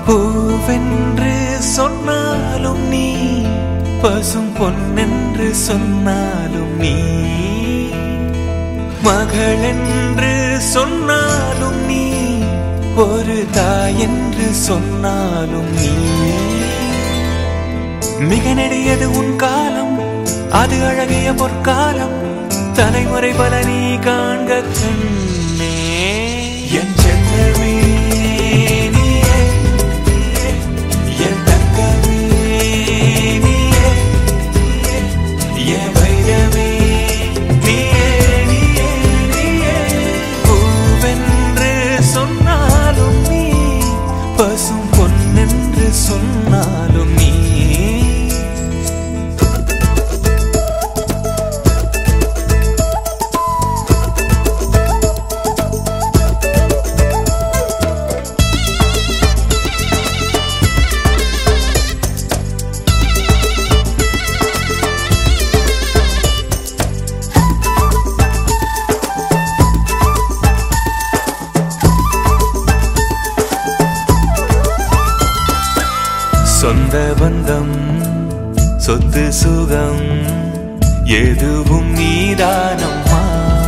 பூவென்று சொன்னாலும் நீ பசும் பொன்னென்று சொன்னாலும் நீ மகள் என்று சொன்னாலும் நீ ஒரு தாய் என்று சொன்னாலும் நீ மிக நெடியது உன் காலம் அது அழகிய பொற்காலம் தலைமுறை பல நீ காண்க கண்ணே என் செல்லமே நீயே, என் தங்கமே நீயே, என் வைரமே நீயே, நீயே, நீயே. பூவென்று சொன்னாலும் நீ பசும் பொன்னென்று சொன்னாலும் நீ சொந்த பந்தம் சொத்து சுகம் எதுவும் நீதானம்மா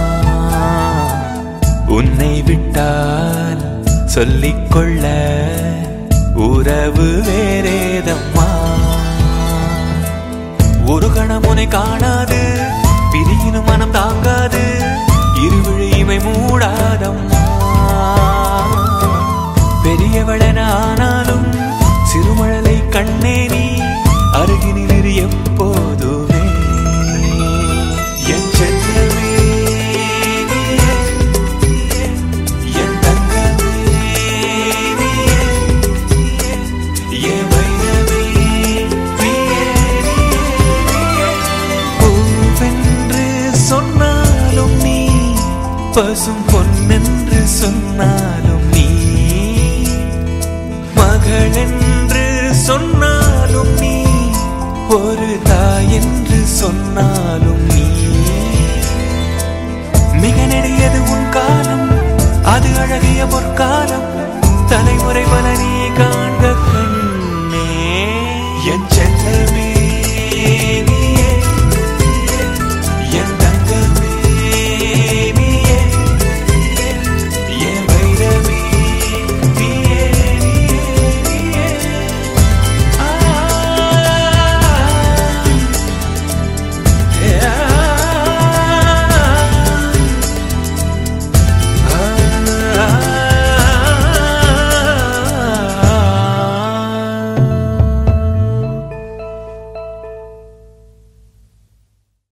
உன்னை விட்டால் சொல்லிக்கொள்ள உறவு வேறேதம்மா ஒரு கணம் உன்னை காணாது பிரியினும் மனம் தாங்காது இருவிழி இமை மூடாதம்மா பெரியவளென ஆனாலும் சிறுமழலை கண்ணே நீ அருகினில் இரு எப்போதுமே என் செல்லமே நீயே, என் தங்கமே நீயே, என் வைரமே நீயே, நீயே. பூவென்று சொன்னாலும் நீ பசும் பொன்னென்று சொன்னாலும் நீ மகள் என்று சொன்னாலும் நீ ஒரு தாய் என்று சொன்னாலும் நீ மிக நெடியது உன் காலம் அது அழகிய பொற்காலம் தலைமுறை பல நீ காண்க